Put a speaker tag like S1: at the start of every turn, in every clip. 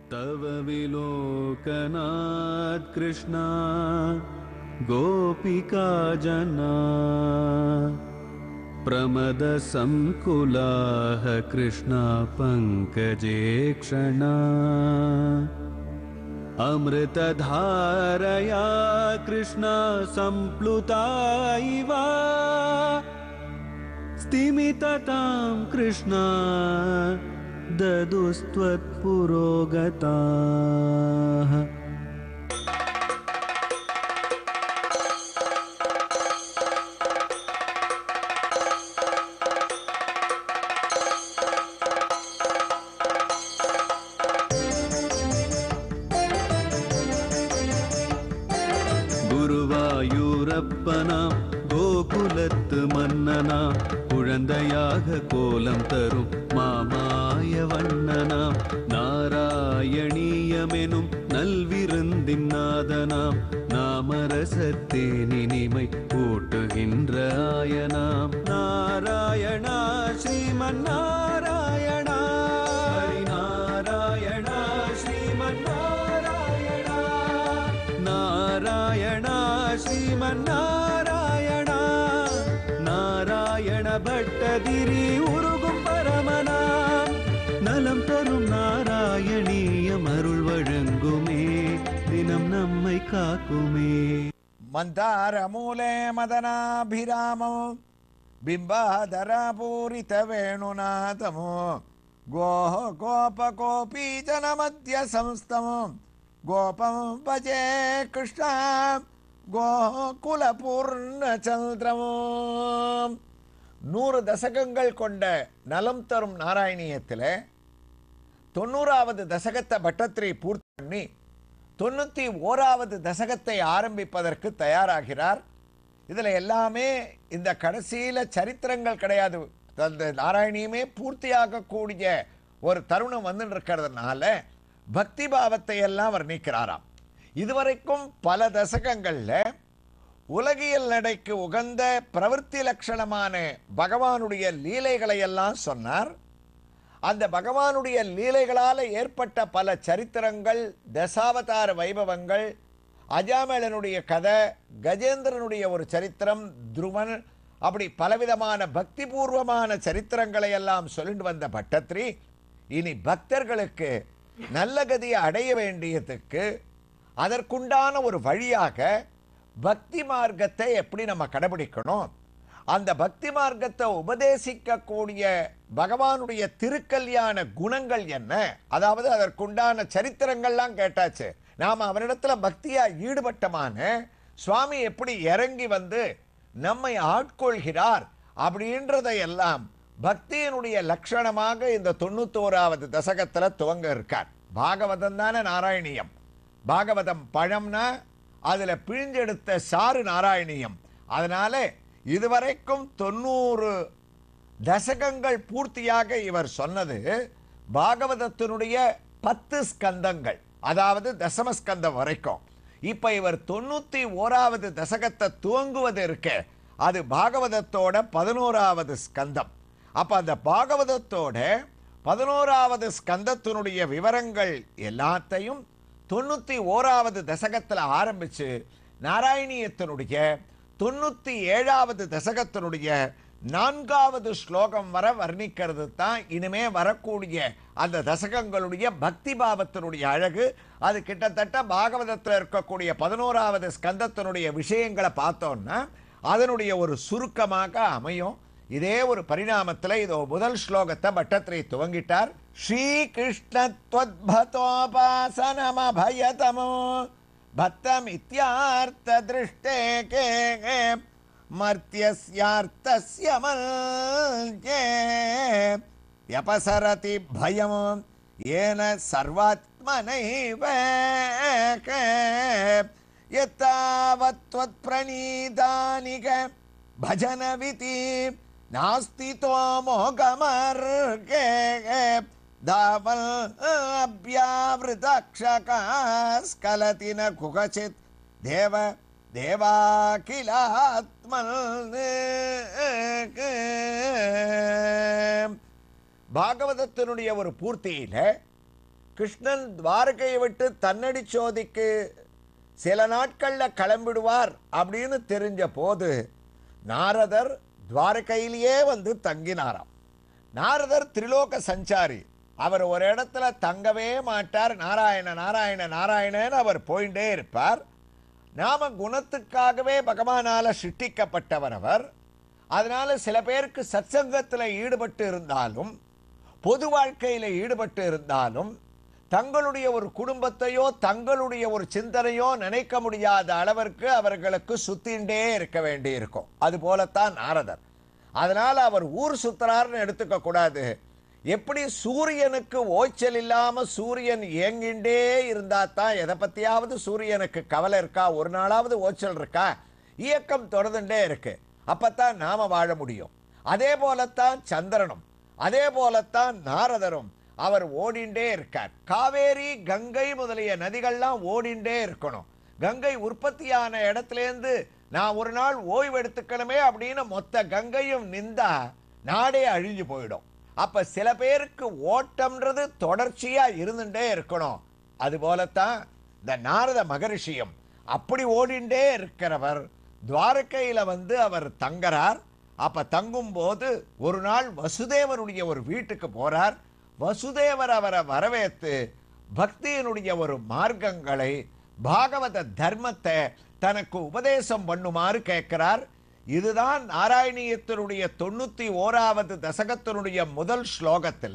S1: तव विलोकनात् कृष्णा गोपिका जना प्रमदसङ्कुलाः कृष्णा पङ्कजे क्षणा अमृतधारया कृष्णा सम्प्लुता इव स्तिमिततां कृष्णा ददुस्त्वत्पुरोगताः குருவாயூரப்பனாம் கோகுலத்து மன்னனாம் குழந்தையாக கோலம் தரும் மாமாய வண்ணனாம் நாராயணீயமெனும் நல்விருந்தின் நாதனாம் நாமரசத்தேனினிமை கூட்டுகின்ற ஆயனாம் நாராயணா ஸ்ரீமன் நாராயணா ஹரி நாராயணா ஸ்ரீமன் நாராயணா நாராயணா ஸ்ரீமன் நாராயணா நாராயண பட்டதிரி உருகும் பரமனாம் நலம் தரும் நாராயணீயம் அருள் வழங்குமே தினம் நம்மை காக்குமே
S2: मन्दारमूले मदनाभिरामो बिम्बाधरपूरितवेणुनाथमो गोः गोपकोपीजनमध्य संस्तमो गोपं भजे कृष्णा கோகுலபூர்ணச்சந்திரமோ நூறு தசகங்கள் கொண்ட நலம் தரும் நாராயணியத்தில் தொண்ணூறாவது தசகத்தை பட்டத்திரி பூர்த்தி பண்ணி தொண்ணூற்றி ஓராவது தசகத்தை ஆரம்பிப்பதற்கு தயாராகிறார் இதில் எல்லாமே இந்த கடைசியில் சரித்திரங்கள் கிடையாது அந்த நாராயணியமே பூர்த்தியாகக்கூடிய ஒரு தருணம் வந்துட்டு இருக்கிறதுனால பக்தி பாவத்தை எல்லாம் வர்ணிக்கிறாராம் இதுவரைக்கும் பல தசகங்களில் உலகியல் நடைக்கு உகந்த பிரவൃத்தி லட்சணமான பகவானுடைய லீலைகளை எல்லாம் சொன்னார் அந்த பகவானுடைய லீலைகளால் ஏற்பட்ட பல சரித்திரங்கள் தசாவதார வைபவங்கள் அஜாமேளனுடைய கதை கஜேந்திரனுடைய ஒரு சரித்திரம் துருவன் அப்படி பலவிதமான பக்திபூர்வமான சரித்திரங்களை எல்லாம் சொல்லிட்டு வந்த பட்டத்ரி இனி பக்தர்களுக்கு நல்ல கதியை அடைய வேண்டியதுக்கு அதற்குண்டான ஒரு வழியாக பக்தி மார்க்கத்தை எப்படி நம்ம கடைபிடிக்கணும் அந்த பக்தி மார்க்கத்தை உபதேசிக்கக்கூடிய பகவானுடைய திருக்கல்யாண குணங்கள் என்ன அதாவது அதற்குண்டான சரித்திரங்கள்லாம் கேட்டாச்சு நாம் அவரிடத்துல பக்தியா ஈடுபட்டமான சுவாமி எப்படி இறங்கி வந்து நம்மை ஆட்கொள்கிறார் அப்படின்றதை எல்லாம் பக்தியினுடைய லட்சணமாக இந்த தொண்ணூத்தோராவது தசகத்துல துவங்க இருக்கார் பாகவதம் தானே நாராயணியம் பாகவதம் பழம்னா அதுல பிழிஞ்செடுத்த சாறு நாராயணியம் அதனால இதுவரைக்கும் தொண்ணூறு தசகங்கள் பூர்த்தியாக இவர் சொன்னது பாகவதத்தினுடைய பத்து ஸ்கந்தங்கள் அதாவது தசமஸ்கந்தம் வரைக்கும் இப்ப இவர் தொண்ணூத்தி ஓராவது தசகத்தை துவங்குவது இருக்க அது பாகவதத்தோட பதினோராவது ஸ்கந்தம் அப்ப அந்த பாகவதத்தோட பதினோராவது ஸ்கந்தத்தினுடைய விவரங்கள் எல்லாத்தையும் தொண்ணூத்தி ஓராவது தசகத்துல ஆரம்பிச்சு நாராயணியத்தினுடைய தொண்ணூத்தி ஏழாவது தசகத்தினுடைய நான்காவது ஸ்லோகம் வர வர்ணிக்கிறது தான் இனிமே வரக்கூடிய அந்த தசகங்களுடைய பக்தி பாவத்தினுடைய அழகு அது கிட்டத்தட்ட பாகவதத்தில் இருக்கக்கூடிய பதினோராவது ஸ்கந்தத்தினுடைய விஷயங்களை பார்த்தோம்னா அதனுடைய ஒரு சுருக்கமாக அமையும் இதே ஒரு பரிணாமத்தில் இதோ முதல் ஸ்லோகத்தை பட்டத்திரை துவங்கிட்டார் ஸ்ரீ கிருஷ்ணத்வத்பதோபாசனமபயதமோ பத்தமித்யார்த்த திருஷ்டே கே மர்த்தியஸ்யார்த்தஸ்ய மல்யே व्यपसरति भयं येन सर्वात्मनैव यत्तावत्त्वत्प्रणीतानि क भजनविति नास्ति त्वमोघमर्गे धावल्भ्यावृतक्षका स्खलति न कुकचित् देव தேவாகிலாத்மல் பாகவதத்தினுடைய ஒரு பூர்த்தியில கிருஷ்ணன் துவாரகையை விட்டு தன்னடி சோதிக்கு சில நாட்கள்ல கிளம்பிடுவார் அப்படின்னு தெரிஞ்ச போது நாரதர் துவாரகையிலேயே வந்து தங்கினாராம் நாரதர் திரிலோக சஞ்சாரி அவர் ஒரு இடத்துல தங்கவே மாட்டார் நாராயண நாராயண நாராயணன்னு அவர் போயிட்டே இருப்பார் நாம குணத்துக்காகவே பகவானால சிருஷ்டிக்கப்பட்டவர் அவர் அதனால சில பேருக்கு சத்சங்கத்தில் ஈடுபட்டு இருந்தாலும் பொது வாழ்க்கையில் ஈடுபட்டு இருந்தாலும் தங்களுடைய ஒரு குடும்பத்தையோ தங்களுடைய ஒரு சிந்தனையோ நினைக்க முடியாத அளவிற்கு அவர்களுக்கு சுத்திண்டே இருக்க வேண்டி இருக்கும் அது போலத்தான் நாரதர் அதனால அவர் ஊர் சுத்துறாருன்னு எடுத்துக்க கூடாது எப்படி சூரியனுக்கு ஓய்ச்சல் இல்லாம சூரியன் இயங்கிண்டே இருந்தா தான் எதை பத்தியாவது சூரியனுக்கு கவலை இருக்கா ஒரு நாளாவது ஓய்ச்சல் இருக்கா இயக்கம் தொடர்ந்துட்டே இருக்கு அப்பத்தான் நாம வாழ முடியும் அதே போலத்தான் சந்திரனும் அதே போலத்தான் நாரதரும் அவர் ஓடிண்டே இருக்கார் காவேரி கங்கை முதலிய நதிகள்லாம் ஓடிண்டே இருக்கணும் கங்கை உற்பத்தியான இடத்துலேருந்து நான் ஒரு நாள் ஓய்வு எடுத்துக்கணுமே அப்படின்னு மொத்த கங்கையும் நின்றா நாடே அழிஞ்சு போயிடும் அப்ப சில பேருக்கு ஓட்டம்ன்றது தொடர்ச்சியா இருந்துட்டே இருக்கணும் அது போலத்தான் இந்த நாரத மகரிஷியும் அப்படி ஓடிண்டே இருக்கிறவர் துவாரகையில வந்து அவர் தங்கறார் அப்ப தங்கும் போது ஒரு நாள் வசுதேவனுடைய ஒரு வீட்டுக்கு போறார் வசுதேவர் அவரை வரவேற்று பக்தியினுடைய ஒரு மார்க்கங்களை பாகவத தர்மத்தை தனக்கு உபதேசம் பண்ணுமாறு கேட்கிறார் இதுதான் நாராயணியத்தினுடைய தொண்ணூத்தி ஓராவது தசகத்தினுடைய முதல் ஸ்லோகத்துல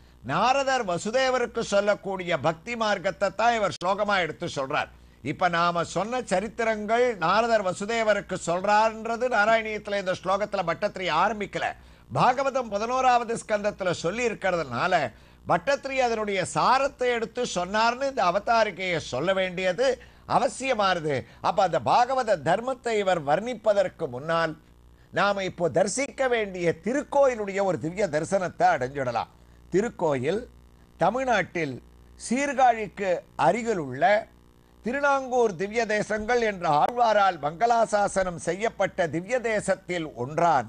S2: நாரதர் வசுதேவருக்கு சொல்லக்கூடிய பக்தி மார்க்கத்தை தான் இவர் ஸ்லோகமா எடுத்து சொல்றார் இப்ப நாம சொன்ன சரித்திரங்கள் நாரதர் வசுதேவருக்கு சொல்றார்ன்றது நாராயணியத்துல இந்த ஸ்லோகத்துல பட்டத்திரி ஆரம்பிக்கல பாகவதம் பதினோராவது ஸ்கந்தத்துல சொல்லி இருக்கிறதுனால பட்டத்திரி அதனுடைய சாரத்தை எடுத்து சொன்னார்னு இந்த அவதாரிகையை சொல்ல வேண்டியது அவசியமானது அப்ப அந்த பாகவத தர்மத்தை இவர் வர்ணிப்பதற்கு முன்னால் நாம இப்போ தரிசிக்க வேண்டிய திருக்கோயிலுடைய ஒரு திவ்ய தரிசனத்தை அடைஞ்சிடலாம் திருக்கோயில் தமிழ்நாட்டில் சீர்காழிக்கு அருகில் உள்ள திருநாங்கூர் திவ்ய தேசங்கள் என்ற ஆழ்வாரால் மங்களாசாசனம் செய்யப்பட்ட திவ்ய தேசத்தில் ஒன்றான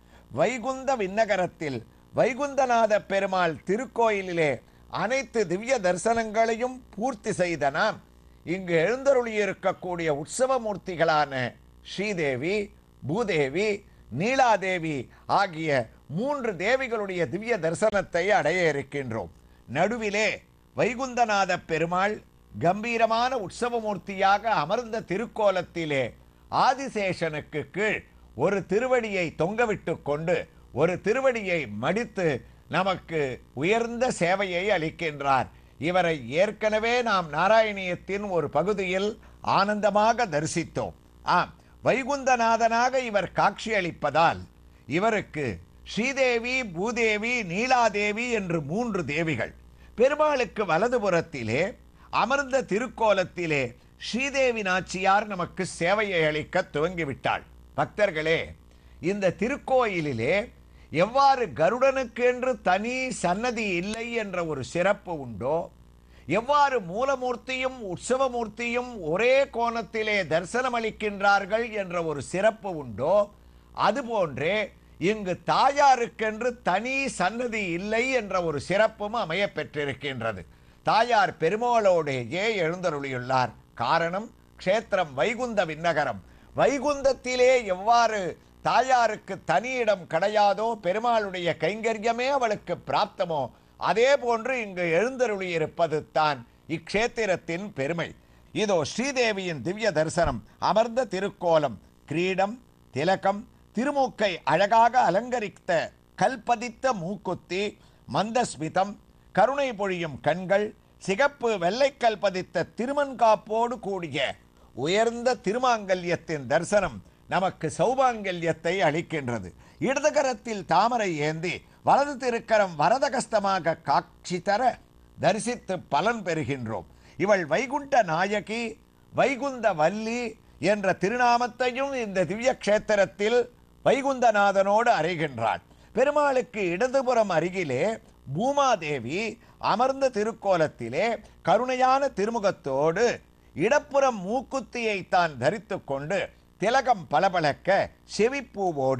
S2: வைகுந்த விண்ணகரத்தில் வைகுந்தநாத பெருமாள் திருக்கோயிலிலே அனைத்து திவ்ய தரிசனங்களையும் பூர்த்தி செய்த நாம் இங்கு எழுந்தருளியிருக்கக்கூடிய உற்சவ மூர்த்திகளான ஸ்ரீதேவி பூதேவி நீலாதேவி ஆகிய மூன்று தேவிகளுடைய திவ்ய தரிசனத்தை அடைய இருக்கின்றோம் நடுவிலே வைகுந்தநாத பெருமாள் கம்பீரமான உற்சவமூர்த்தியாக அமர்ந்த திருக்கோலத்திலே ஆதிசேஷனுக்கு கீழ் ஒரு திருவடியை தொங்கவிட்டு கொண்டு ஒரு திருவடியை மடித்து நமக்கு உயர்ந்த சேவையை அளிக்கின்றார் இவரை ஏற்கனவே நாம் நாராயணியத்தின் ஒரு பகுதியில் ஆனந்தமாக தரிசித்தோம் ஆம் வைகுந்தநாதனாக இவர் காட்சியளிப்பதால் இவருக்கு ஸ்ரீதேவி பூதேவி நீலாதேவி என்று மூன்று தேவிகள் பெருமாளுக்கு வலதுபுறத்திலே அமர்ந்த திருக்கோலத்திலே ஸ்ரீதேவி நாச்சியார் நமக்கு சேவையை அளிக்க துவங்கிவிட்டாள் பக்தர்களே இந்த திருக்கோயிலிலே எவ்வாறு கருடனுக்கு என்று தனி சன்னதி இல்லை என்ற ஒரு சிறப்பு உண்டோ எவ்வாறு மூலமூர்த்தியும் உற்சவமூர்த்தியும் ஒரே கோணத்திலே தரிசனமளிக்கின்றார்கள் என்ற ஒரு சிறப்பு உண்டோ அதுபோன்றே இங்கு தாயாருக்கென்று தனி சன்னதி இல்லை என்ற ஒரு சிறப்பும் அமைய பெற்றிருக்கின்றது தாயார் பெருமாளோடேயே எழுந்தருளியுள்ளார் காரணம் க்ஷேத்திரம் வைகுந்த விண்ணகரம் வைகுந்தத்திலே எவ்வாறு தாயாருக்கு தனி இடம் கிடையாதோ பெருமாளுடைய கைங்கரியமே அவளுக்கு பிராப்தமோ அதே போன்று இங்கு எழுந்தருளி இருப்பது தான் இக்ஷேத்திரத்தின் பெருமை இதோ ஸ்ரீதேவியின் திவ்ய தரிசனம் அமர்ந்த திருக்கோலம் கிரீடம் திலகம் திருமூக்கை அழகாக அலங்கரித்த கல்பதித்த மூக்குத்தி மந்தஸ்மிதம் கருணை பொழியும் கண்கள் சிகப்பு வெள்ளைக்கல் பதித்த திருமன்காப்போடு கூடிய உயர்ந்த திருமாங்கல்யத்தின் தரிசனம் நமக்கு சௌபாங்கல்யத்தை அளிக்கின்றது இடது கரத்தில் தாமரை ஏந்தி வலது திருக்கரம் வரதகஸ்தமாக காட்சி தர தரிசித்து பலன் பெறுகின்றோம் இவள் வைகுண்ட நாயகி வைகுந்த வள்ளி என்ற திருநாமத்தையும் இந்த திவ்ய கஷேத்திரத்தில் வைகுந்தநாதனோடு அறைகின்றாள் பெருமாளுக்கு இடதுபுறம் அருகிலே பூமாதேவி அமர்ந்த திருக்கோலத்திலே கருணையான திருமுகத்தோடு இடப்புறம் மூக்குத்தியை தான் தரித்துக் கொண்டு திலகம் பளபளக்க செவிப்பூவோடு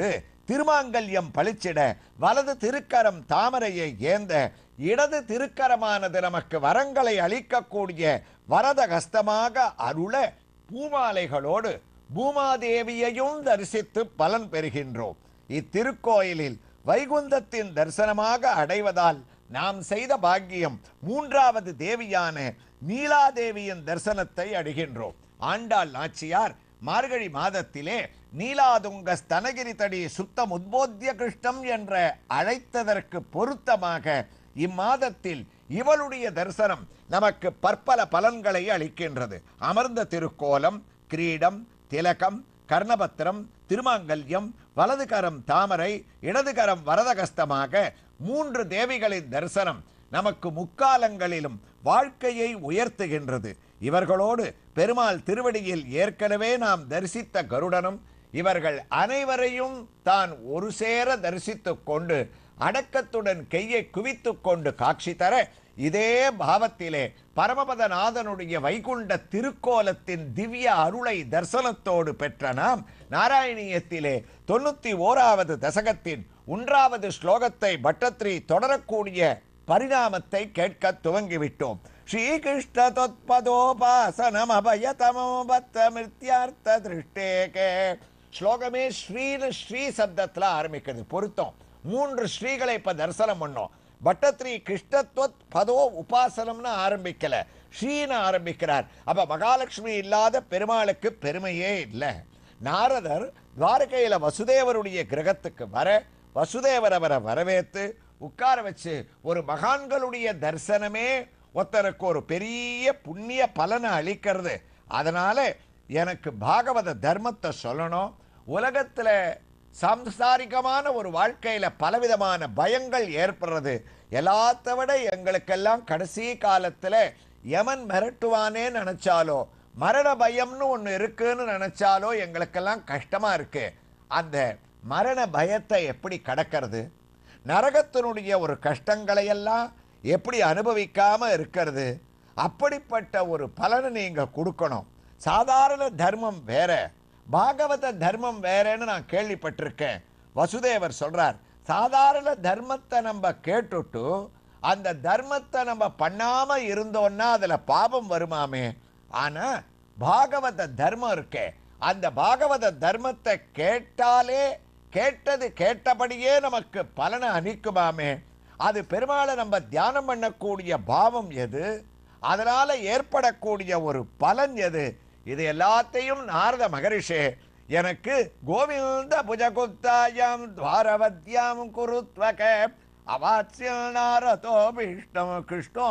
S2: திருமாங்கல்யம் பளிச்சிட வலது திருக்கரம் தாமரையை ஏந்த இடது திருக்கரமானது நமக்கு வரங்களை அளிக்கக்கூடிய வரத ஹஸ்தமாக அருள பூமாலைகளோடு பூமாதேவியையும் தரிசித்து பலன் பெறுகின்றோம் இத்திருக்கோயிலில் வைகுந்தத்தின் தரிசனமாக அடைவதால் நாம் செய்த பாக்கியம் மூன்றாவது தேவியான நீலாதேவியின் தரிசனத்தை அடைகின்றோம் ஆண்டாள் நாச்சியார் மார்கழி மாதத்திலே நீலாதுங்க ஸ்தனகிரி தடி சுத்தம் உத்போத்திய கிருஷ்ணம் என்ற அழைத்ததற்கு பொருத்தமாக இம்மாதத்தில் இவளுடைய தரிசனம் நமக்கு பற்பல பலன்களை அளிக்கின்றது அமர்ந்த திருக்கோலம் கிரீடம் திலகம் கர்ணபத்திரம் திருமாங்கல்யம் வலது கரம் தாமரை இடது கரம் வரதகஸ்தமாக மூன்று தேவிகளின் தரிசனம் நமக்கு முக்காலங்களிலும் வாழ்க்கையை உயர்த்துகின்றது இவர்களோடு பெருமாள் திருவடியில் ஏற்கனவே நாம் தரிசித்த கருடனும் இவர்கள் அனைவரையும் தான் ஒரு சேர தரிசித்துக் கொண்டு அடக்கத்துடன் கையை குவித்துக் கொண்டு காட்சி தர இதே பாவத்திலே பரமபதநாதனுடைய வைகுண்ட திருக்கோலத்தின் திவ்ய அருளை தரிசனத்தோடு பெற்ற நாம் நாராயணியத்திலே தொண்ணூத்தி ஓராவது தசகத்தின் ஒன்றாவது ஸ்லோகத்தை பட்டத்ரி தொடரக்கூடிய பரிணாமத்தை கேட்க துவங்கிவிட்டோம் ஸ்ரீகிருஷ்ண தொத்பதோபாசனம் அபயதமோ பத்த மிருத்தியார்த்த திருஷ்டேகே ஸ்லோகமே ஸ்ரீனு ஸ்ரீ சப்தத்துல ஆரம்பிக்கிறது பொருத்தம் மூன்று ஸ்ரீகளை இப்ப தரிசனம் பண்ணோம் பட்டத்ரி கிருஷ்ணத்வத் பதோ உபாசனம்னு ஆரம்பிக்கல ஸ்ரீன்னு ஆரம்பிக்கிறார் அப்ப மகாலட்சுமி இல்லாத பெருமாளுக்கு பெருமையே இல்லை நாரதர் துவாரகையில வசுதேவருடைய கிரகத்துக்கு வர வசுதேவர் அவரை வரவேற்று உட்கார வச்சு ஒரு மகான்களுடைய தரிசனமே ஒருத்தருக்கு ஒரு பெரிய புண்ணிய பலனை அளிக்கிறது அதனால எனக்கு பாகவத தர்மத்தை சொல்லணும் உலகத்துல சாம்சாரிகமான ஒரு வாழ்க்கையில பலவிதமான பயங்கள் ஏற்படுறது எல்லாத்த விட எங்களுக்கெல்லாம் கடைசி காலத்துல யமன் மிரட்டுவானே நினைச்சாலோ மரண பயம்னு ஒன்று இருக்குன்னு நினைச்சாலோ எங்களுக்கெல்லாம் கஷ்டமா இருக்கு அந்த மரண பயத்தை எப்படி கடக்கிறது நரகத்தினுடைய ஒரு கஷ்டங்களை எல்லாம் எப்படி அனுபவிக்காம இருக்கிறது அப்படிப்பட்ட ஒரு பலனை நீங்க கொடுக்கணும் சாதாரண தர்மம் வேற பாகவத தர்மம் வேறேன்னு நான் கேள்விப்பட்டிருக்கேன் வசுதேவர் சொல்றார் சாதாரண தர்மத்தை நம்ம கேட்டுட்டு அந்த தர்மத்தை நம்ம பண்ணாம இருந்தோம்னா அதுல பாபம் வருமாமே ஆனா பாகவத தர்மம் இருக்கே அந்த பாகவத தர்மத்தை கேட்டாலே கேட்டது கேட்டபடியே நமக்கு பலனை அளிக்குமாமே அது பெருமாளை நம்ம தியானம் பண்ணக்கூடிய பாவம் எது அதனால ஏற்படக்கூடிய ஒரு பலன் எது இது எல்லாத்தையும் நாரத மகரிஷே எனக்கு கோவிந்த புஜகுத்தாயாம் துவாரவத்யாம் குருத்வக அவாத்யம் நாரதோ விஷ்ணு கிருஷ்ணோ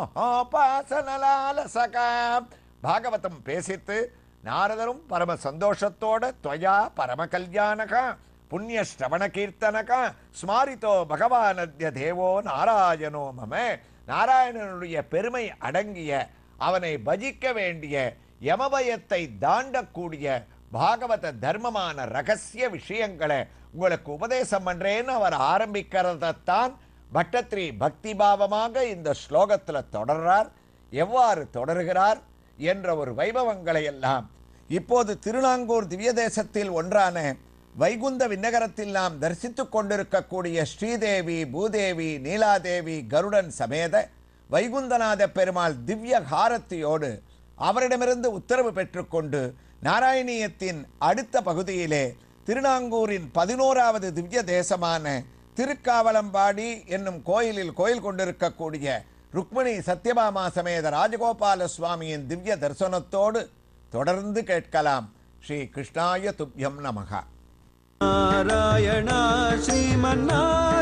S2: பாசனலாலசக பாகவதம் பேசித்து நாரதரும் பரம சந்தோஷத்தோட துவயா பரம கல்யாணகா புண்ணிய ஸ்ரவண கீர்த்தனகா ஸ்மாரித்தோ பகவானத்ய தேவோ நாராயணோ மம நாராயணனுடைய பெருமை அடங்கிய அவனை பஜிக்க வேண்டிய யமபயத்தை தாண்டக்கூடிய பாகவத தர்மமான ரகசிய விஷயங்களை உங்களுக்கு உபதேசம் பண்றேன்னு அவர் ஆரம்பிக்கிறதைத்தான் பட்டத்ரி பக்தி பாவமாக இந்த ஸ்லோகத்துல தொடர்றார் எவ்வாறு தொடர்கிறார் என்ற ஒரு வைபவங்களை எல்லாம் இப்போது திருநாங்கூர் திவ்ய தேசத்தில் ஒன்றான வைகுந்த விண்ணகரத்தில் நாம் தரிசித்துக் கொண்டிருக்கக்கூடிய ஸ்ரீதேவி பூதேவி நீலாதேவி கருடன் சமேத வைகுந்தநாத பெருமாள் திவ்ய ஹாரத்தியோடு அவரிடமிருந்து உத்தரவு பெற்றுக்கொண்டு நாராயணியத்தின் அடுத்த பகுதியிலே திருநாங்கூரின் பதினோராவது திவ்ய தேசமான திருக்காவலம்பாடி என்னும் கோயிலில் கோயில் கொண்டிருக்கக்கூடிய ருக்மிணி சத்யபாமா சமேத ராஜகோபால சுவாமியின் திவ்ய தரிசனத்தோடு தொடர்ந்து கேட்கலாம் ஸ்ரீ கிருஷ்ணாய துப்யம் நமகா
S1: நாராயணா ஸ்ரீமன்னா